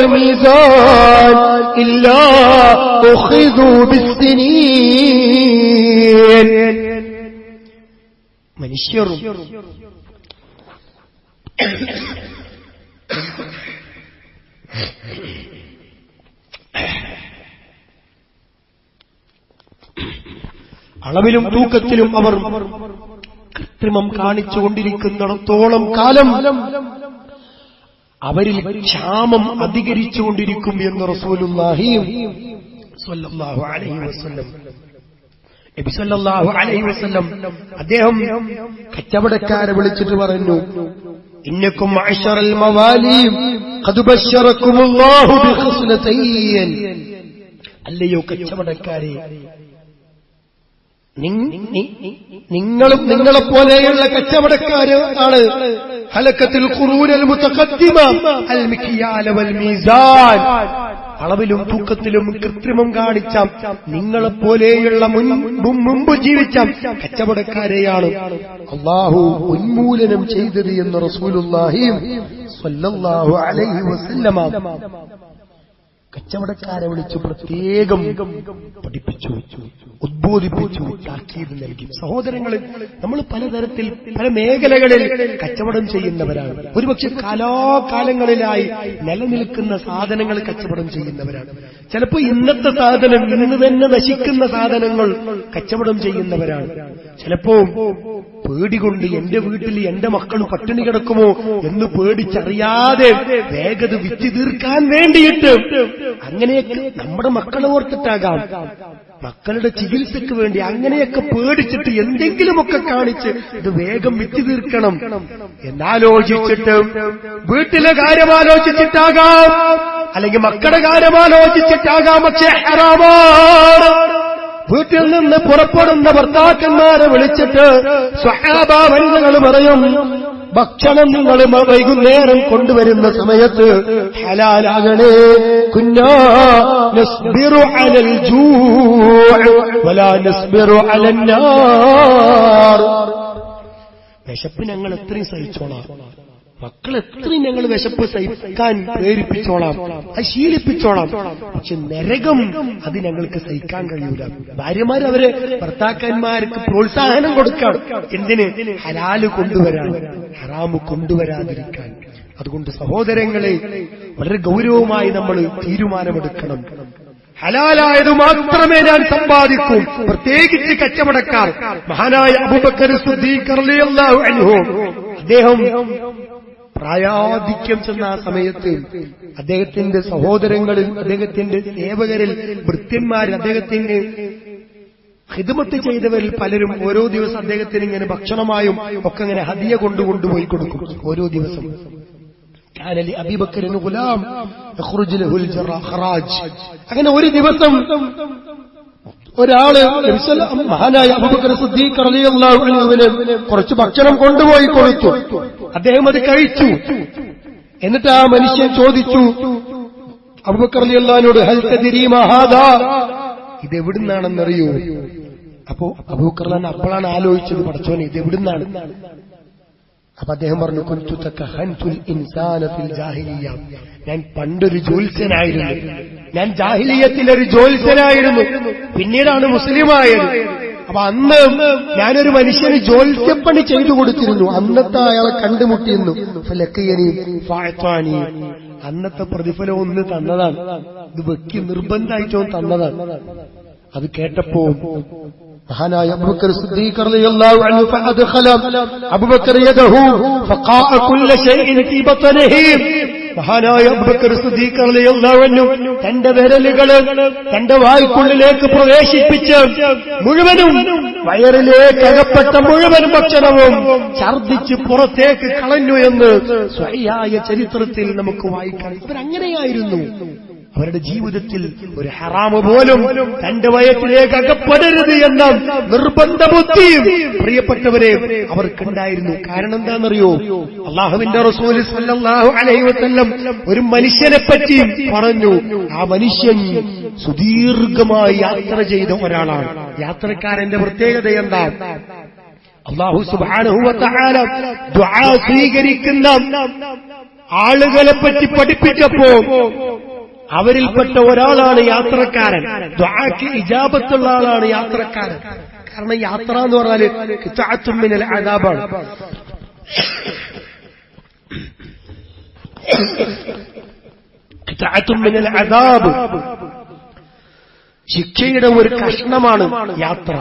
മീസാൻ ഇല്ലാ ഉഖിദൂ ബിസ്സിനീൻ മനുഷ്യരും അളവിലും തൂക്കത്തിലും അവർ കൃത്രിമം കാണിച്ചുകൊണ്ടിരിക്കുന്നിടത്തോളം കാലം അവരിൽ ക്ഷാമം അധികരിച്ചുകൊണ്ടിരിക്കും എന്ന് റസൂലുള്ളാഹി സ്വല്ലല്ലാഹു അലൈഹി വസല്ലം നബി സല്ലല്ലാഹു അലൈഹി വസല്ലം അദ്ദേഹം കച്ചവടക്കാരെ വിളിച്ചിട്ട് പറഞ്ഞു ഇന്നക്കും മഅശറൽ മവാലി ഖദ് ബശറക്കുമുല്ലാഹു ബിഖസ്ലതൈൻ അല്ലയോ കച്ചവടക്കാരെ നിങ്ങളും നിങ്ങളെപ്പോലെയുള്ള കച്ചവടക്കാര് ആണ് ഹലക്കത്തിൽ ഖുറൂനൽ മുതഖദ്ദിമ അൽ മിഖ്യാല വൽ മീസാൻ അളവിലും തൂക്കത്തിലും കൃത്രിമം കാണിച്ച നിങ്ങളെപ്പോലെയുള്ള മുമ്പ് ജീവിച്ച കച്ചവടക്കാരെയാണ് അള്ളാഹു ഉന്മൂലനം ചെയ്തത് എന്ന് റസൂലുള്ളാഹി സ്വല്ലല്ലാഹു അലൈഹി വസല്ലമ കച്ചവടക്കാരെ വിളിച്ച് പ്രത്യേകം പഠിപ്പിച്ചു ഉദ്ബോധിപ്പിച്ചു താക്കീത് നൽകി സഹോദരങ്ങളിൽ നമ്മൾ പലതരത്തിൽ പല മേഖലകളിൽ കച്ചവടം ചെയ്യുന്നവരാണ് ഒരുപക്ഷെ കാലാകാലങ്ങളിലായി നിലനിൽക്കുന്ന സാധനങ്ങൾ കച്ചവടം ചെയ്യുന്നവരാണ് ചിലപ്പോൾ ഇന്നത്തെ സാധനം ഇന്ന് തന്നെ നശിക്കുന്ന സാധനങ്ങൾ കച്ചവടം ചെയ്യുന്നവരാണ് ചിലപ്പോ പേടികൊണ്ട് എന്റെ വീട്ടിൽ എന്റെ മക്കൾ പട്ടിണി കിടക്കുമോ എന്ന് പേടിച്ചറിയാതെ വേഗത വിറ്റ് തീർക്കാൻ വേണ്ടിയിട്ട് അങ്ങനെയൊക്കെ നമ്മുടെ മക്കളെ ഓർത്തിട്ടാകാം മക്കളുടെ ചികിത്സയ്ക്ക് വേണ്ടി അങ്ങനെയൊക്കെ പേടിച്ചിട്ട് എന്തെങ്കിലുമൊക്കെ കാണിച്ച് ഇത് വേഗം വിറ്റ് തീർക്കണം എന്നാലോചിച്ചിട്ട് വീട്ടിലെ കാര്യം ആലോചിച്ചിട്ടാകാം അല്ലെങ്കിൽ മക്കളുടെ കാര്യം ആലോചിച്ചിട്ടാകാം പക്ഷേ ഹറാമാണ് വീട്ടിൽ നിന്ന് പുറപ്പെടുന്ന ഭർത്താക്കന്മാരെ വിളിച്ചിട്ട് സ്വഹാബ വനിതകൾ പറയും ഭക്ഷണം നിങ്ങൾ വൈകുന്നേരം കൊണ്ടുവരുന്ന സമയത്ത് ഹലാലാകണേ കുഞ്ഞാ നസ്ബിറു അലൽ ജൂ വലാ നസ്ബിറു അലന്നാർ വിശപ്പ് ഞങ്ങൾ എത്രയും സഹിച്ചോളാം മക്കൾ എത്രയും ഞങ്ങൾ വിശപ്പ് സഹിക്കാൻ പ്രേരിപ്പിച്ചോളാം അത് ശീലിപ്പിച്ചോളാം പക്ഷെ നരകം അത് ഞങ്ങൾക്ക് സഹിക്കാൻ കഴിയൂല ഭാര്യമാർ അവരെ ഭർത്താക്കന്മാർക്ക് പ്രോത്സാഹനം കൊടുക്കാം എന്തിന് ഹലാല് കൊണ്ടുവരാൻ ഹറാമ് കൊണ്ടുവരാതിരിക്കാൻ അതുകൊണ്ട് സഹോദരങ്ങളെ വളരെ ഗൗരവമായി നമ്മൾ തീരുമാനമെടുക്കണം ഹലാലായത് മാത്രമേ ഞാൻ സമ്പാദിക്കൂ പ്രത്യേകിച്ച് കച്ചവടക്കാർ മഹാനായ അബുബക്കർ അൻഹു അദ്ദേഹം പ്രായാധിക്യം ചെന്ന ആ സമയത്ത് അദ്ദേഹത്തിന്റെ സഹോദരങ്ങളിൽ അദ്ദേഹത്തിന്റെ സേവകരിൽ ഭൃത്യന്മാരിൽ അദ്ദേഹത്തിന് ഹിദ്മത്ത് ചെയ്തവരിൽ പലരും ഓരോ ദിവസം അദ്ദേഹത്തിന് ഇങ്ങനെ ഭക്ഷണമായും ഒക്കെ ഇങ്ങനെ ഹദിയ കൊണ്ട് കൊണ്ടുപോയി കൊടുക്കും ഓരോ ദിവസം അബിബക്കറിന് ഗുലാം ഖറാജ് അങ്ങനെ ഒരു ദിവസം ഒരാള് മഹാനായ അബുബക്കർ സിദ്ദീഖ് റളിയല്ലാഹു അൻഹുവിന് കുറച്ച് ഭക്ഷണം കൊണ്ടുപോയി കൊടുത്തു അദ്ദേഹം അത് കഴിച്ചു എന്നിട്ട് ആ മനുഷ്യൻ ചോദിച്ചു അബുബക്കർ റളിയല്ലാഹുവിനോട് ഹൽ തദ്രി മഹാദാ ഇത് എവിടുന്നാണെന്നറിയോ അപ്പോ അബൂക്കർലാൻ അപ്പോഴാണ് ആലോചിച്ചത് പഠിച്ചോനെ ഇത് എവിടുന്നാണ് അപ്പൊ അദ്ദേഹം പറഞ്ഞു കുഞ്ചു തക്കഹൻതുൽ ഇൻസാനത്തിൽ ജാഹിലിയ ഞാൻ പണ്ടൊരു ജ്യോത്സ്യനായിരുന്നു ഞാൻ ജാഹിലിയത്തിലൊരു ജ്യോത്സ്യനായിരുന്നു പിന്നീടാണ് മുസ്ലിമായത് അപ്പൊ അന്ന് ഞാനൊരു മനുഷ്യന് ജ്യോത്സ്യപ്പണി ചെയ്തു കൊടുത്തിരുന്നു അന്നത്തെ അയാളെ കണ്ടുമുട്ടിയിരുന്നു ഫലക്കയനി അന്നത്തെ പ്രതിഫലം ഒന്ന് തന്നതാണ് ഇത് വെക്കി നിർബന്ധമായിട്ടോ തന്നതാണ് അത് കേട്ടപ്പോ മഹാനായ അബൂബക്കർ സിദ്ദീഖ് റളിയല്ലാഹു അൻഹു ഫഅദ്ഖല അബൂബക്കർ യദഹു ഫഖാഅ കുല്ല ശൈഇൻ ഫീ ബത്നിഹി മഹാനായ അബൂബക്കർ സിദ്ദീഖ് റളിയല്ലാഹു അൻഹു തന്റെ വിരലുകൾ തന്റെ വായ്ക്കുള്ളിലേക്ക് പ്രവേശിപ്പിച്ച് മുഴുവനും വയറിലേക്ക് അകപ്പെട്ട മുഴുവൻ ഭക്ഷണവും ഛർദ്ദിച്ച് പുറത്തേക്ക് കളഞ്ഞു എന്ന് സ്വയായ ചരിത്രത്തിൽ നമുക്ക് വായിക്കാൻ ഇവരങ്ങനെയായിരുന്നു അവരുടെ ജീവിതത്തിൽ ഒരു ഹറാമ് പോലും തന്റെ വയറ്റിലേക്ക് അകപ്പെടരുത് എന്ന നിർബന്ധ ബുദ്ധിയും പ്രിയപ്പെട്ടവരെ അവർക്കുണ്ടായിരുന്നു കാരണം എന്താണെന്നറിയോ അള്ളാഹുവിന്റെ റസൂൽ സല്ലല്ലാഹു അലൈഹി വസല്ലം ഒരു മനുഷ്യനെ പറ്റി പറഞ്ഞു ആ മനുഷ്യൻ സുദീർഘമായി യാത്ര ചെയ്ത ഒരാളാണ് യാത്രക്കാരന്റെ പ്രത്യേകത എന്താ അള്ളാഹു സുബാനുഹുവത്താല ദ്വാ സ്വീകരിക്കുന്ന ആളുകളെ പറ്റി പഠിപ്പിച്ചപ്പോ അവരിൽപ്പെട്ട ഒരാളാണ് യാത്രക്കാരൻ ദ്വാക്ക് ഇജാബത്തുള്ള ആളാണ് യാത്രക്കാരൻ കാരണം യാത്ര എന്ന് പറഞ്ഞാൽ കിത്താത്തുമ്മിനൽ അതാബാണ് കിത്താത്തുമ്മിനൽ അതാബ് ശിക്ഷയുടെ ഒരു കഷ്ണമാണ് യാത്ര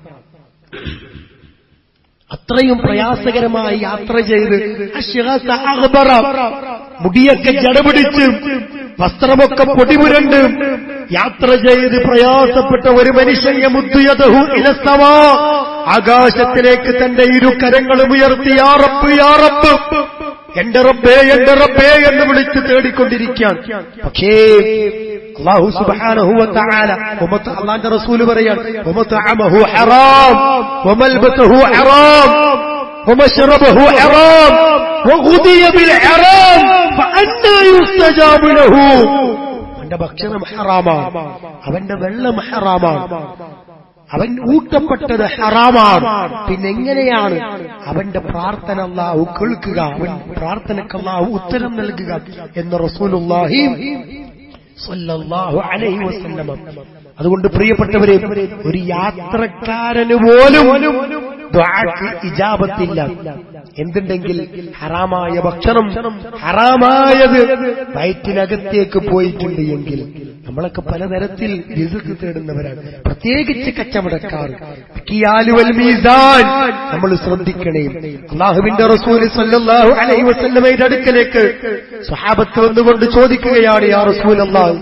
അത്രയും പ്രയാസകരമായി യാത്ര ചെയ്ത് അശ്വസ അഖ്ബറ, മുടിയൊക്കെ ജടപിടിച്ച് വസ്ത്രമൊക്കെ പൊടിപുരണ്ട് യാത്ര ചെയ്ത് പ്രയാസപ്പെട്ട ഒരു മനുഷ്യൻ യമുദ്ദുയദഹു ഇലസ്സമാ ആകാശത്തിലേക്ക് തന്റെ ഇരു കരങ്ങളും ഉയർത്തി യാറപ്പ് യാറപ്പ് എന്റെ റബ്ബേ എന്റെ റബ്ബേ എന്ന് വിളിച്ച് തേടിക്കൊണ്ടിരിക്കാൻ പക്ഷേ അള്ളാഹു സുബ്ഹാനഹു വ തആല വമത അള്ളാന്റെ റസൂല് പറയാൻ വമതഅമഹു ഹറാം വമൽബസഹു ഹറാം ومشربه حرام وغذي بالحرام فأنا يستجاب له അവന്റെ ഭക്ഷണം ഹറാമാണ് അവന്റെ വെള്ളം ഹറാമാണ് അവൻ ഊട്ടപ്പെട്ടത് ഹറാമാണ് പിന്നെ എങ്ങനെയാണ് അവന്റെ പ്രാർത്ഥന അള്ളാഹു കേൾക്കുക അവൻ പ്രാർത്ഥനക്ക് അള്ളാഹു ഉത്തരം നൽകുക എന്ന് റസൂലുള്ളാഹി സ്വല്ലല്ലാഹു അലൈഹി വസല്ലമ അതുകൊണ്ട് പ്രിയപ്പെട്ടവരെ ഒരു യാത്രക്കാരന് പോലും ദ്വാക്ക് ഇജാബത്തില്ല എന്തുണ്ടെങ്കിൽ ഹറാമായ ഭക്ഷണം ഹറാമായത് വയറ്റിനകത്തേക്ക് പോയിട്ടുണ്ട് എങ്കിൽ നമ്മളൊക്കെ പലതരത്തിൽ റിസ്ക് തേടുന്നവരാണ് പ്രത്യേകിച്ച് കച്ചവടക്കാർ കിയാലുവൽ മീസാൻ നമ്മൾ ശ്രദ്ധിക്കണേ അള്ളാഹുവിന്റെ റസൂൽ സല്ലല്ലാഹു അലൈഹി വസല്ലമയുടെ അടുക്കലേക്ക് സ്വഹാബത്ത് വന്നുകൊണ്ട് ചോദിക്കുകയാണ് യാ റസൂൽ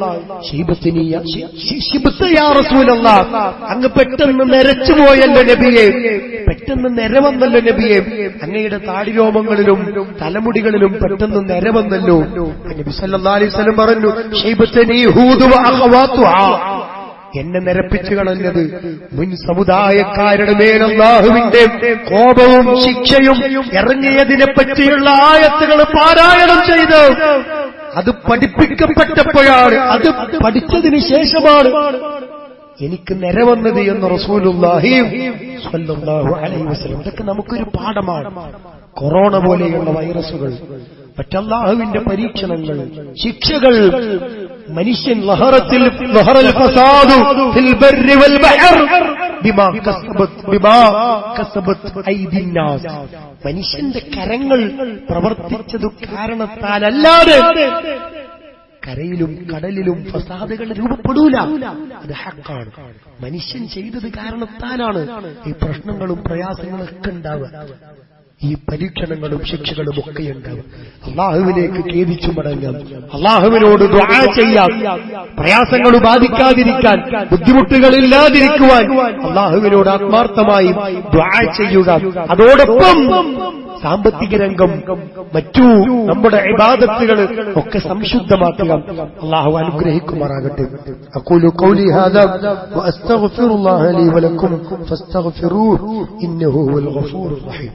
അങ്ങ് പെട്ടെന്ന് നരച്ചുപോയല്ലോ നബിയെ പെട്ടെന്ന് നിരവന്നല്ലോ നബിയെ അങ്ങയുടെ താടിരോമങ്ങളിലും തലമുടികളിലും പെട്ടെന്ന് നിരവന്നല്ലോ നബി സല്ലല്ലാഹു അലൈഹി വസല്ലം പറഞ്ഞു ഷൈബത്തനി ഹൂദു വ അഖവാത്തുഹാ എന്നെ നിരപ്പിച്ചു കളഞ്ഞത് മുൻ സമുദായക്കാരുടെ മേൽ അള്ളാഹുവിന്റെ കോപവും ശിക്ഷയും ഇറങ്ങിയതിനെ പറ്റിയുള്ള ആയത്തുകൾ പാരായണം ചെയ്ത് അത് പഠിപ്പിക്കപ്പെട്ടപ്പോഴാണ് അത് പഠിച്ചതിന് ശേഷമാണ് എനിക്ക് നിരവന്നത് എന്ന് റസൂലുള്ളാഹി സ്വല്ലല്ലാഹു അലൈഹി വസല്ലം ഇതൊക്കെ നമുക്കൊരു പാഠമാണ് കൊറോണ പോലെയുള്ള വൈറസുകൾ മറ്റല്ലാഹുവിന്റെ പരീക്ഷണങ്ങൾ ശിക്ഷകൾ മനുഷ്യൻ ലഹറത്തിൽ ലഹറൽ ഫസാദു ഫിൽ ബർരി വൽ ബഹർ ബിമാ കസബത് ബിമാ കസബത് ഐദിൻ നാസ് മനുഷ്യന്റെ കരങ്ങൾ പ്രവർത്തിച്ചതു കാരണത്താലല്ലാതെ കരയിലും കടലിലും ഫസാദുകൾ രൂപപ്പെടൂല അത് ഹക്കാണ് മനുഷ്യൻ ചെയ്തത് കാരണത്താലാണ് ഈ പ്രശ്നങ്ങളും പ്രയാസങ്ങളും ഒക്കെ ഉണ്ടാവുക ഈ പരീക്ഷണങ്ങളും ശിക്ഷകളും ഒക്കെ ഉണ്ടാവും അള്ളാഹുവിലേക്ക് ഖേദിച്ചു മടങ്ങാം അള്ളാഹുവിനോട് ദുആ ചെയ്യാം പ്രയാസങ്ങൾ ബാധിക്കാതിരിക്കാൻ ബുദ്ധിമുട്ടുകൾ ഇല്ലാതിരിക്കുവാൻ അള്ളാഹുവിനോട് ആത്മാർത്ഥമായി ദുആ ചെയ്യുക അതോടൊപ്പം സാമ്പത്തിക രംഗം മറ്റു നമ്മുടെ ഇബാദത്തുകൾ ഒക്കെ സംശുദ്ധമാക്കുക അള്ളാഹു അനുഗ്രഹിക്കുമാറാകട്ടെ أقول قولي هذا وأستغفر الله لي ولكم فاستغفروه إنه هو الغفور الرحيم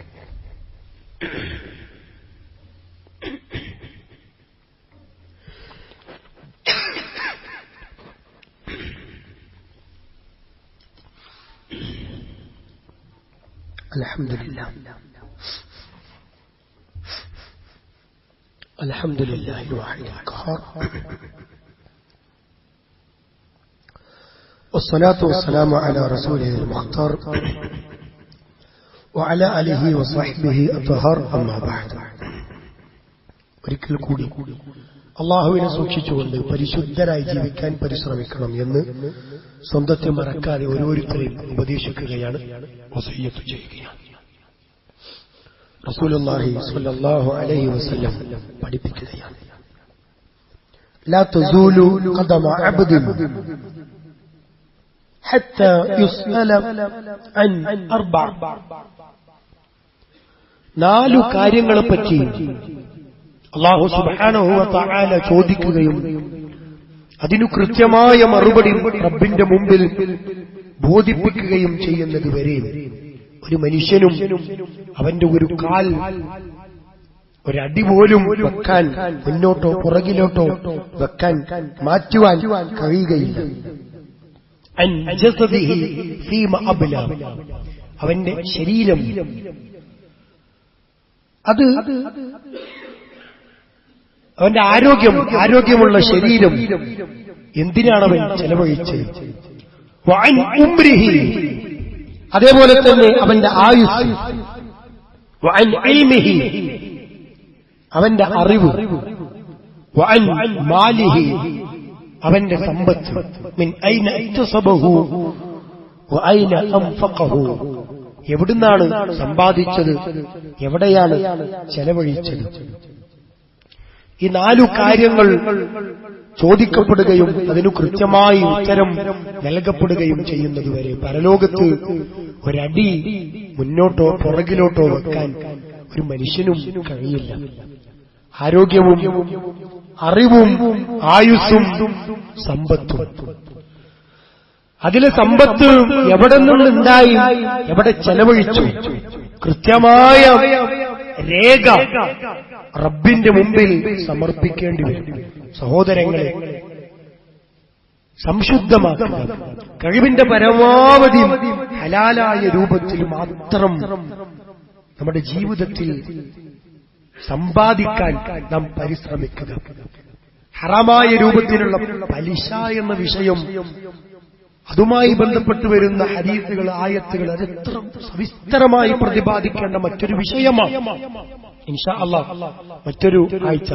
الحمد لله الحمد لله الواحد القهار والصلاة والسلام على رسوله المختار وعلى آله وصحبه الطهار أما بعد ഒരിക്കൽ കൂടി അള്ളാഹുവിനെ സൂക്ഷിച്ചുകൊണ്ട് പരിശുദ്ധരായി ജീവിക്കാൻ പരിശ്രമിക്കണം എന്ന് സ്വന്തത്തെ മറക്കാതെ ഓരോരുത്തരെയും ഉപദേശിക്കുകയാണ് വസയ്യത്ത് ചെയ്യുകയാണ് റസൂലുള്ളാഹി സ്വല്ലല്ലാഹു അലൈഹി വസല്ലം പഠിപ്പിക്കുകയാണ് لا تزول قدم عبد حتى يسأل عن أربع നാലു കാര്യങ്ങളെപ്പറ്റി അള്ളാഹു സുബാനഹുവ താല ചോദിക്കുകയും അതിനു കൃത്യമായ മറുപടി റബ്ബിന്റെ മുമ്പിൽ ബോധിപ്പിക്കുകയും ചെയ്യുന്നത് വരെ ഒരു മനുഷ്യനും അവന്റെ ഒരു കാൽ ഒരടി പോലും വെക്കാൻ മുന്നോട്ടോ പുറകിലോട്ടോ വെക്കാൻ മാറ്റുവാൻ കഴിയുകയില്ല അൻ ജസദിഹി ഫീമ അബ്ല. അവന്റെ ശരീരം അത് അവന്റെ ആരോഗ്യം ആരോഗ്യമുള്ള ശരീരം എന്തിനാണ് അവൻ ചെലവഴിച്ചത് വഅൻ ഉംരിഹി അതേപോലെ തന്നെ അവന്റെ ആയുസ് വഅൻ ഇൽമിഹി അവന്റെ അറിവ് വഅൻ മാലിഹി അവന്റെ സമ്പത്ത് മിൻ ഐന ഇക്തസബഹു വഅൈന അൻഫഖഹു എവിടുന്നാണ് സമ്പാദിച്ചത് എവിടെയാണ് ചെലവഴിച്ചത് ഈ നാലു കാര്യങ്ങൾ ചോദിക്കപ്പെടുകയും അതിനു കൃത്യമായി ഉത്തരം നൽകപ്പെടുകയും ചെയ്യുന്നതുവരെ പരലോകത്ത് ഒരടി മുന്നോട്ടോ പുറകിലോട്ടോ വെക്കാൻ ഒരു മനുഷ്യനും കഴിയില്ല ആരോഗ്യവും അറിവും ആയുസ്സും സമ്പത്തും അതിലെ സമ്പത്ത് എവിടെ നിന്നുണ്ടായി എവിടെ ചെലവഴിച്ചു കൃത്യമായ രേഖ റബ്ബിന്റെ മുമ്പിൽ സമർപ്പിക്കേണ്ടി വരും സഹോദരങ്ങളെ സംശുദ്ധമാക്കുക കഴിവിന്റെ പരമാവധി ഹലാലായ രൂപത്തിൽ മാത്രം നമ്മുടെ ജീവിതത്തിൽ സമ്പാദിക്കാൻ നാം പരിശ്രമിക്കുക ഹറാമായ രൂപത്തിലുള്ള പലിശ എന്ന വിഷയം അതുമായി ബന്ധപ്പെട്ട് വരുന്ന ഹരീസുകൾ ആയത്തുകൾ അതെത്ര സവിസ്തരമായി പ്രതിപാദിക്കേണ്ട മറ്റൊരു വിഷയമാണ് ഇൻഷാ അല്ലാ മറ്റൊരു ആഴ്ച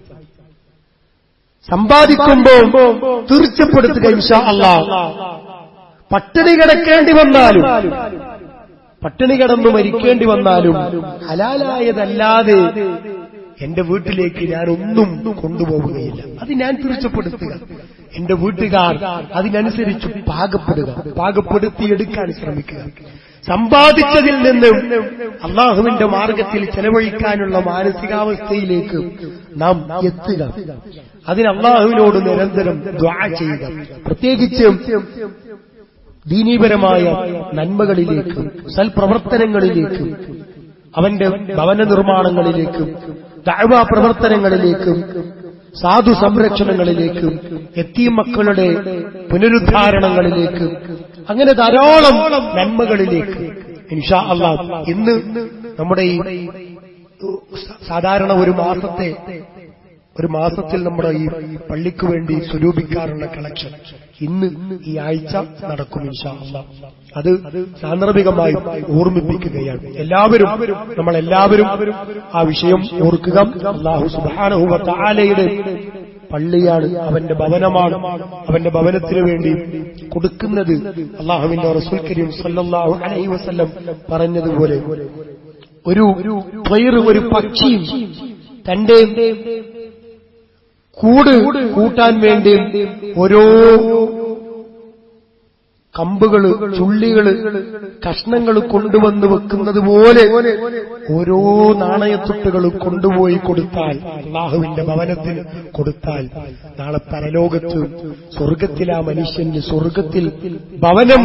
സമ്പാദിക്കുമ്പോൾ തീർച്ചപ്പെടുത്തുക ഇൻഷാ അല്ലാ പട്ടിണി കിടക്കേണ്ടി വന്നാലും പട്ടിണി കിടന്നു മരിക്കേണ്ടി വന്നാലും ഹലാലായതല്ലാതെ എന്റെ വീട്ടിലേക്ക് ഞാൻ ഒന്നും കൊണ്ടുപോവുകയില്ല അത് ഞാൻ തീർച്ചപ്പെടുത്തുക എന്റെ വീട്ടുകാർ അതിനനുസരിച്ച് പാകപ്പെടുക പാകപ്പെടുത്തിയെടുക്കാൻ ശ്രമിക്കുക സമ്പാദിച്ചതിൽ നിന്ന് അള്ളാഹുവിന്റെ മാർഗത്തിൽ ചെലവഴിക്കാനുള്ള മാനസികാവസ്ഥയിലേക്ക് നാം എത്തുക അതിന് അള്ളാഹുവിനോട് നിരന്തരം ദ്വാ ചെയ്യുക പ്രത്യേകിച്ച് ദീനീപരമായ നന്മകളിലേക്ക് സൽപ്രവർത്തനങ്ങളിലേക്ക് അവന്റെ ഭവന നിർമ്മാണങ്ങളിലേക്കും ദഅവാ പ്രവർത്തനങ്ങളിലേക്കും സാധു സംരക്ഷണങ്ങളിലേക്കും എത്തിയ മക്കളുടെ പുനരുദ്ധാരണങ്ങളിലേക്ക് അങ്ങനെ ധാരാളം നന്മകളിലേക്ക് ഇൻഷാ അള്ളാഹ് ഇന്ന് നമ്മുടെ ഈ സാധാരണ ഒരു മാസത്തെ ഒരു മാസത്തിൽ നമ്മുടെ ഈ പള്ളിക്ക് വേണ്ടി സ്വരൂപിക്കാറുള്ള കളക്ഷൻ ഇന്ന് ഈ ആഴ്ച നടക്കും ഇൻഷാ അള്ളാഹ് അത് സാന്ദർഭികമായി ഓർമ്മിപ്പിക്കുകയാണ് എല്ലാവരും നമ്മളെല്ലാവരും ആ വിഷയം ഓർക്കുക അള്ളാഹു സുബാനഹുവ താലയുടെ പള്ളിയാണ് അവന്റെ ഭവനമാണ് അവന്റെ ഭവനത്തിനു വേണ്ടി കൊടുക്കുന്നത് അള്ളാഹുവിന്റെ റസൂൽ കരീം സല്ലല്ലാഹു അലൈഹി വസല്ലം പറഞ്ഞതുപോലെ ഒരു പയർ ഒരു പക്ഷിയും തന്റെ കൂട് കൂട്ടാൻ വേണ്ടി ഓരോ കമ്പുകള് ചുള്ളികള് കഷ്ണങ്ങൾ കൊണ്ടുവന്ന് വെക്കുന്നത് പോലെ ഓരോ നാണയത്തുട്ടുകൾ കൊണ്ടുപോയി കൊടുത്താൽ അള്ളാഹുവിന്റെ ഭവനത്തിന് കൊടുത്താൽ നാളെ പരലോകത്ത് സ്വർഗത്തിൽ ആ മനുഷ്യന് സ്വർഗത്തിൽ ഭവനം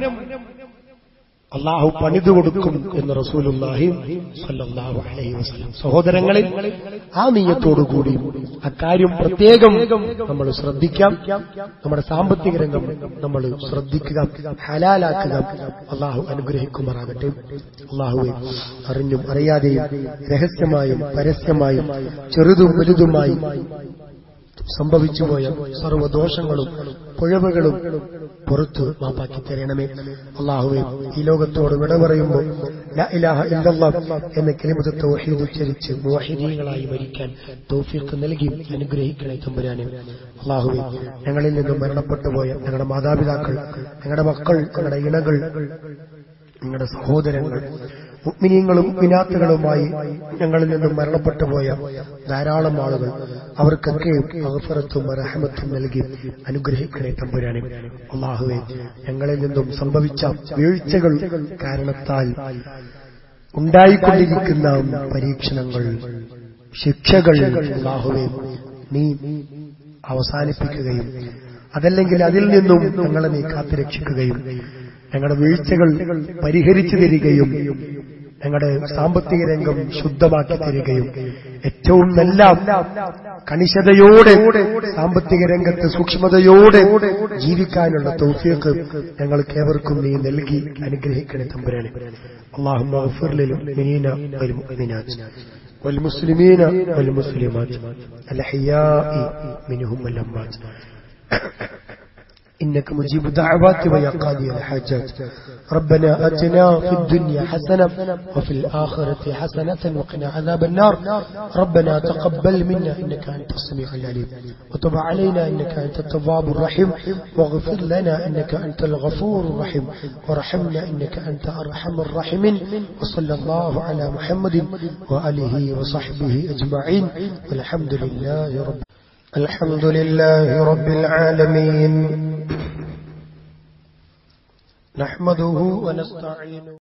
അള്ളാഹു പണിതു കൊടുക്കും എന്ന് റസൂലുല്ലാഹി സല്ലല്ലാഹു അലൈഹി വസല്ലം സഹോദരങ്ങളിൽ ആ നീയത്തോടുകൂടി അക്കാര്യം പ്രത്യേകം നമ്മൾ ശ്രദ്ധിക്കാം നമ്മുടെ സാമ്പത്തിക രംഗം നമ്മൾ ശ്രദ്ധിക്കുക ഹലാലാക്കുക അള്ളാഹു അനുഗ്രഹിക്കുമാറാകട്ടെ അള്ളാഹുവെ അറിഞ്ഞും അറിയാതെയും രഹസ്യമായും പരസ്യമായും ചെറുതും വലുതുമായി സംഭവിച്ചുപോയ സർവ്വദോഷങ്ങളും പുഴവുകളും പുറത്തു മാപ്പാക്കി തരണമേ അള്ളാഹുവെ ഈ ലോകത്തോട് വിട പറയുമ്പോൾ ലാ ഇലാഹ ഇല്ലല്ലാഹ് എന്ന കിളിമത തൗഹീദ് ഉച്ചരിച്ച് മുവഹിദീങ്ങളായി മരിക്കാൻ തൗഫീഖ് നൽകി അനുഗ്രഹിക്കണേ തമ്പുരാനെ അള്ളാഹുവെ ഞങ്ങളിൽ നിന്നും മരണപ്പെട്ടു പോയ ഞങ്ങളുടെ മാതാപിതാക്കൾ ഞങ്ങളുടെ മക്കൾ ഞങ്ങളുടെ ഇണകൾ ഞങ്ങളുടെ സഹോദരങ്ങൾ മുഗ്മിനീങ്ങളും മുഗ്മിനാത്തുകളുമായി ഞങ്ങളിൽ നിന്നും മരണപ്പെട്ടു പോയ ധാരാളം ആളുകൾ അവർക്കൊക്കെ അഗഫറത്തും റഹമത്തും നൽകി അനുഗ്രഹിക്കണേ തമ്പുരാനെ അള്ളാഹുവെ ഞങ്ങളിൽ നിന്നും സംഭവിച്ച വീഴ്ചകൾ കാരണത്താൽ ഉണ്ടായിക്കൊണ്ടിരിക്കുന്ന പരീക്ഷണങ്ങൾ ശിക്ഷകൾ അള്ളാഹുവെ നീ അവസാനിപ്പിക്കുകയും അതല്ലെങ്കിൽ അതിൽ നിന്നും ഞങ്ങളെ നീ കാത്തുരക്ഷിക്കുകയും ഞങ്ങളുടെ വീഴ്ചകൾ പരിഹരിച്ചു തരികയും ഞങ്ങളുടെ സാമ്പത്തിക രംഗം ശുദ്ധമാക്കി തരികയും ഏറ്റവും നല്ല കണിശതയോടെ സാമ്പത്തിക രംഗത്ത് സൂക്ഷ്മതയോടെ ജീവിക്കാനുള്ള തൗഫീഖ് ഞങ്ങൾക്ക് ഏവർക്കും നീ നൽകി അനുഗ്രഹിക്കണേ തമ്പുരാനെ اللهم اغفر للمؤمنين والمؤمنات والمسلمين والمسلمات الأحياء منهم والأموات إنك مجيب الدعوات ويا قاضي الحاجات ربنا أتنا في الدنيا حسنة وفي الآخرة حسنة وقنا عذاب النار ربنا تقبل منا إنك أنت السميع العليم وتب علينا إنك أنت التواب الرحيم واغفر لنا إنك أنت الغفور الرحيم ورحمنا إنك أنت أرحم الراحمين وصلى الله على محمد وآله وصحبه أجمعين والحمد لله رب الحمد لله رب العالمين نحمده ونستعينه